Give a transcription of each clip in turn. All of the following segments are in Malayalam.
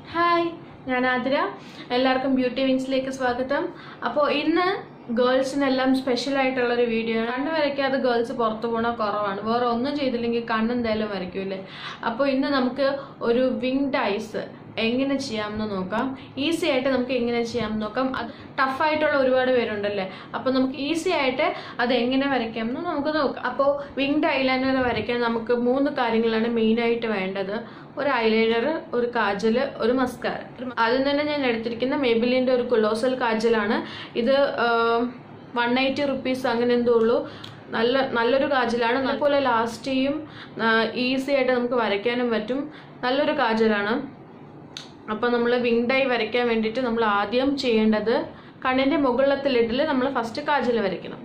ഹായ് ഞാൻ ആതിര എല്ലാവർക്കും ബ്യൂട്ടി വിങ്സിലേക്ക് സ്വാഗതം അപ്പോൾ ഇന്ന് ഗേൾസിനെല്ലാം സ്പെഷ്യൽ ആയിട്ടുള്ള ഒരു വീഡിയോ ആണ് കണ്ണ് വരയ്ക്കാതെ ഗേൾസ് പുറത്തു പോകണ കുറവാണ് വേറെ ഒന്നും ചെയ്തില്ലെങ്കിൽ കണ്ണെന്തായാലും വരയ്ക്കൂലേ അപ്പോൾ ഇന്ന് നമുക്ക് ഒരു വിങ്ഡ് ഐസ് എങ്ങനെ ചെയ്യാമെന്ന് നോക്കാം ഈസി ആയിട്ട് നമുക്ക് എങ്ങനെ ചെയ്യാമെന്ന് നോക്കാം അത് ടഫായിട്ടുള്ള ഒരുപാട് പേരുണ്ടല്ലേ അപ്പോൾ നമുക്ക് ഈസി ആയിട്ട് അത് എങ്ങനെ വരയ്ക്കാമെന്ന് നമുക്ക് നോക്കാം അപ്പോൾ വിങ്ഡ് ഐലൈനർ വരയ്ക്കാൻ നമുക്ക് മൂന്ന് കാര്യങ്ങളാണ് മെയിനായിട്ട് വേണ്ടത് ഒരു ഐലൈനർ ഒരു കാജൽ ഒരു മസ്കാര ആദ്യം തന്നെ ഞാൻ എടുത്തിരിക്കുന്ന മേബിലിൻ്റെ ഒരു കുലോസൽ കാജലാണ് ഇത് വൺ എയ്റ്റി റുപ്പീസ് അങ്ങനെ എന്തോ ഉള്ളൂ നല്ല നല്ലൊരു കാജലാണ് അതുപോലെ ലാസ്റ്റ് ചെയ്യും ഈസി ആയിട്ട് നമുക്ക് വരയ്ക്കാനും പറ്റും നല്ലൊരു കാജലാണ് അപ്പോൾ നമ്മൾ വിങ്ഡ് ഐ വരയ്ക്കാൻ വേണ്ടിയിട്ട് നമ്മൾ ആദ്യം ചെയ്യേണ്ടത് കണ്ണിൻ്റെ മുകളിലത്തെ ലിഡിൽ നമ്മൾ ഫസ്റ്റ് കാജൽ വരയ്ക്കണം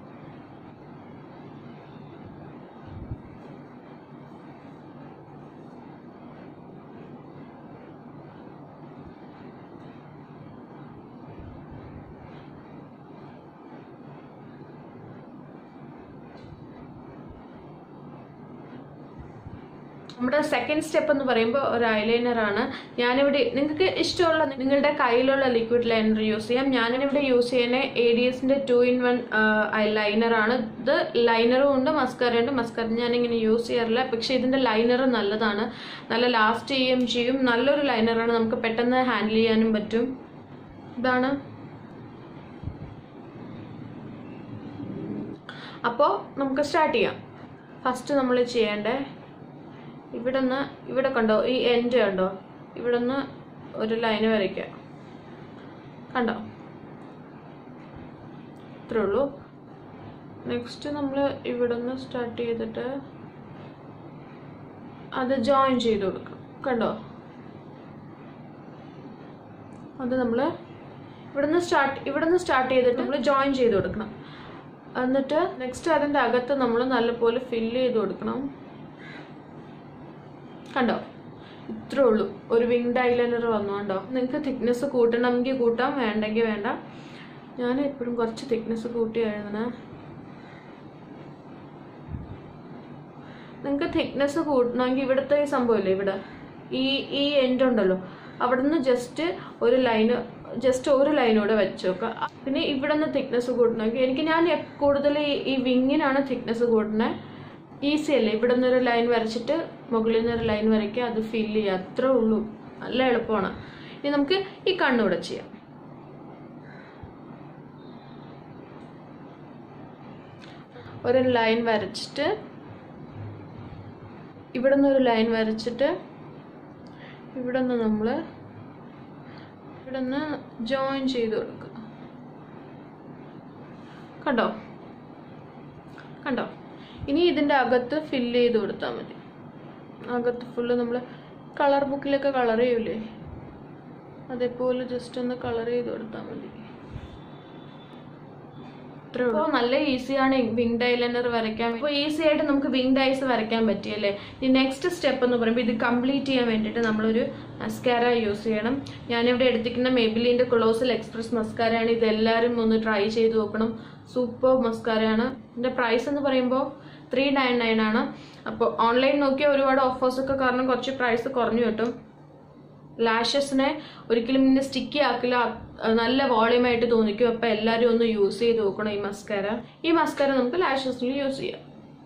നമ്മുടെ സെക്കൻഡ് സ്റ്റെപ്പ് എന്ന് പറയുമ്പോൾ ഒരു ഐലൈനർ ആണ് ഞാനിവിടെ നിങ്ങൾക്ക് ഇഷ്ടമുള്ള നിങ്ങളുടെ കയ്യിലുള്ള ലിക്വിഡ് ലൈനർ യൂസ് ചെയ്യാം ഞാനിവിടെ യൂസ് ചെയ്യുന്ന എ ഡി എസിന്റെ ടു ഇൻ വൺ ലൈനർ ആണ് ഇത് ലൈനറും ഉണ്ട് മസ്കാര ഉണ്ട് മസ്കാര ഞാനിങ്ങനെ യൂസ് ചെയ്യാറില്ല പക്ഷെ ഇതിന്റെ ലൈനർ നല്ലതാണ് നല്ല ലാസ്റ്റ് ചെയ്യുകയും ചെയ്യും നല്ലൊരു ലൈനറാണ് നമുക്ക് പെട്ടെന്ന് ഹാൻഡിൽ ചെയ്യാനും പറ്റും ഇതാണ് അപ്പോൾ നമുക്ക് സ്റ്റാർട്ട് ചെയ്യാം ഫസ്റ്റ് നമ്മൾ ചെയ്യേണ്ടത് ഇവിടെ നിന്ന് ഇവിടെ കണ്ടോ ഈ എൻഡ് കണ്ടോ ഇവിടെ നിന്ന് ഒരു ലൈന് വരയ്ക്കുക കണ്ടോ ഇത്രേ ഉള്ളൂ നെക്സ്റ്റ് നമ്മൾ ഇവിടെ നിന്ന് സ്റ്റാർട്ട് ചെയ്തിട്ട് അത് ജോയിൻ ചെയ്ത് കൊടുക്കണം കണ്ടോ അത് നമ്മൾ ഇവിടെ നിന്ന് സ്റ്റാർട്ട് ഇവിടെ നിന്ന് സ്റ്റാർട്ട് ചെയ്തിട്ട് നമ്മൾ ജോയിൻ ചെയ്ത് കൊടുക്കണം എന്നിട്ട് നെക്സ്റ്റ് അതിൻ്റെ അകത്ത് നമ്മൾ നല്ലപോലെ ഫില്ല് ചെയ്ത് കൊടുക്കണം കണ്ടോ ഇത്രേ ഉള്ളൂ ഒരു വിങ്ഡ് ഐലൈനർ വന്നു കണ്ടോ നിങ്ങൾക്ക് തിക്നെസ് കൂട്ടണമെങ്കിൽ കൂട്ടാം വേണ്ടെങ്കിൽ വേണ്ട ഞാൻ എപ്പോഴും കുറച്ച് തിക്നെസ് കൂട്ടി എഴുതണേ നിങ്ങൾക്ക് തിക്നെസ് കൂട്ടണമെങ്കിൽ ഇവിടുത്തെ ഈ സംഭവമില്ലേ ഇവിടെ ഈ ഈ എൻഡ് ഉണ്ടല്ലോ അവിടെ നിന്ന് ജസ്റ്റ് ഒരു ലൈന് ജസ്റ്റ് ഒരു ലൈനൂടെ വെച്ച് നോക്കുക പിന്നെ ഇവിടെ നിന്ന് തിക്നെസ് കൂട്ടണമെങ്കിൽ എനിക്ക് ഞാൻ കൂടുതൽ ഈ വിങ്ങിനാണ് തിക്നെസ് കൂട്ടുന്നത് ഈസി അല്ലേ ഇവിടെ നിന്നൊരു ലൈൻ വരച്ചിട്ട് മുകളിൽ നിന്നൊരു ലൈൻ വരയ്ക്കുക അത് ഫില്ല് ചെയ്യുക അത്രേ ഉള്ളൂ നല്ല എളുപ്പമാണ് ഇനി നമുക്ക് ഈ കണ്ണൂടെ ചെയ്യാം ഒരു ലൈൻ വരച്ചിട്ട് ഇവിടെ നിന്നൊരു ലൈൻ വരച്ചിട്ട് ഇവിടെ നിന്ന് നമ്മൾ ഇവിടെ നിന്ന് ജോയിൻ ചെയ്ത് കൊടുക്കുക കണ്ടോ കണ്ടോ ഇനി ഇതിൻ്റെ അകത്ത് ഫില്ല് ചെയ്ത് കൊടുത്താൽ മതി അകത്ത് ഫുള്ള് നമ്മൾ കളർ ബുക്കിലൊക്കെ കളർ ചെയ്യൂലേ അതേപോലെ ജസ്റ്റ് ഒന്ന് കളർ ചെയ്ത് കൊടുത്താൽ മതി അപ്പോൾ നല്ല ഈസിയാണ് വിങ്ഡ് ഐലൈനർ വരയ്ക്കാൻ അപ്പോൾ ഈസി ആയിട്ട് നമുക്ക് വിങ്ഡ് ഐസ് വരയ്ക്കാൻ പറ്റിയല്ലേ ഈ നെക്സ്റ്റ് സ്റ്റെപ്പ് എന്ന് പറയുമ്പോൾ ഇത് കംപ്ലീറ്റ് ചെയ്യാൻ വേണ്ടിയിട്ട് നമ്മളൊരു മസ്കാര യൂസ് ചെയ്യണം ഞാനിവിടെ എടുത്തിരിക്കുന്ന മെബിലിൻ്റെ കൊളോസൽ എക്സ്പ്രസ് മസ്കാരയാണ് ഇത് എല്ലാവരും ഒന്ന് ട്രൈ ചെയ്ത് നോക്കണം സൂപ്പർ മസ്കാരയാണ് ഇതിൻ്റെ പ്രൈസ് എന്ന് പറയുമ്പോൾ ത്രീ നയൻ നയൻ ആണ് അപ്പോൾ ഓൺലൈൻ നോക്കിയാൽ ഒരുപാട് ഓഫേഴ്സ് ഒക്കെ കാരണം കുറച്ച് പ്രൈസ് കുറഞ്ഞു കിട്ടും ലാഷസിനെ ഒരിക്കലും ഇങ്ങനെ സ്റ്റിക്കി ആക്കില്ല നല്ല വോളിയമായിട്ട് തോന്നിക്കും അപ്പോൾ എല്ലാവരും ഒന്ന് യൂസ് ചെയ്ത് നോക്കണം ഈ മസ്കാര ഈ മസ്കാര നമുക്ക് ലാഷസിൽ യൂസ് ചെയ്യാം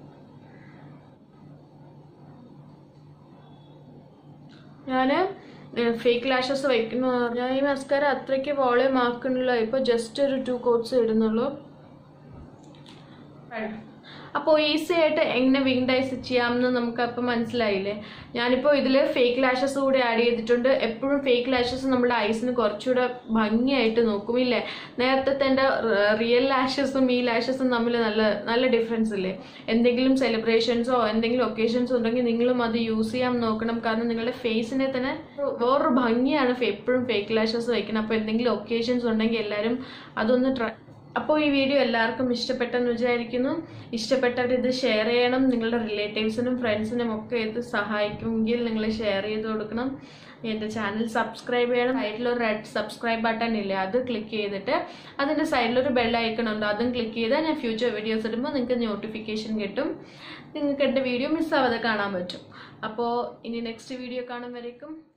ഞാൻ ഫേക്ക് ലാഷസ് വയ്ക്കുന്നു ഞാൻ ഈ മസ്കാര അത്രയ്ക്ക് വോളിയം ആക്കണില്ല ഇപ്പോൾ ജസ്റ്റ് ഒരു ടു കോട്ട്സ് ഇടുന്നുള്ളൂ അപ്പോൾ ഈസി ആയിട്ട് എങ്ങനെ വിങ്ഡ് ഐസ് ചെയ്യാമെന്ന് നമുക്ക് അപ്പം മനസ്സിലായില്ലേ ഞാനിപ്പോൾ ഇതിൽ ഫേക്ക് ലാഷസ് കൂടി ആഡ് ചെയ്തിട്ടുണ്ട് എപ്പോഴും ഫേക്ക് ലാഷസ് നമ്മുടെ ഐസിന് കുറച്ചുകൂടെ ഭംഗിയായിട്ട് നോക്കും ഇല്ലേ നേരത്തെ എൻ്റെ റിയൽ ലാഷസും ഈ ലാഷസും തമ്മിൽ നല്ല നല്ല ഡിഫറൻസ് ഇല്ലേ എന്തെങ്കിലും സെലിബ്രേഷൻസോ എന്തെങ്കിലും ഒക്കേഷൻസോ ഉണ്ടെങ്കിൽ നിങ്ങളും അത് യൂസ് ചെയ്യാൻ നോക്കണം കാരണം നിങ്ങളുടെ ഫേസിനെ തന്നെ വേറൊരു ഭംഗിയാണ് എപ്പോഴും ഫേക്ക് ലാഷസ് വയ്ക്കണം അപ്പോൾ എന്തെങ്കിലും ഒക്കേഷൻസ് ഉണ്ടെങ്കിൽ എല്ലാവരും അതൊന്ന് ട്രൈ അപ്പോൾ ഈ വീഡിയോ എല്ലാവർക്കും ഇഷ്ടപ്പെട്ടെന്ന് വിചാരിക്കുന്നു ഇഷ്ടപ്പെട്ടവർ ഇത് ഷെയർ ചെയ്യണം നിങ്ങളുടെ റിലേറ്റീവ്സിനും ഫ്രണ്ട്സിനും ഒക്കെ ഇത് സഹായിക്കുമെങ്കിൽ നിങ്ങൾ ഷെയർ ചെയ്ത് കൊടുക്കണം എൻ്റെ ചാനൽ സബ്സ്ക്രൈബ് ചെയ്യണം സൈഡിലൊരു റെഡ് സബ്സ്ക്രൈബ് ബട്ടൺ ഇല്ലേ അത് ക്ലിക്ക് ചെയ്തിട്ട് അതിൻ്റെ സൈഡിലൊരു ബെൽ ഐക്കൺ ഉണ്ട് അതും ക്ലിക്ക് ചെയ്താൽ ഞാൻ ഫ്യൂച്ചർ വീഡിയോസ് ഇടുമ്പോൾ നിങ്ങൾക്ക് നോട്ടിഫിക്കേഷൻ കിട്ടും നിങ്ങൾക്ക് എൻ്റെ വീഡിയോ മിസ്സാവാതെ കാണാൻ പറ്റും അപ്പോൾ ഇനി നെക്സ്റ്റ് വീഡിയോ കാണും വരേക്കും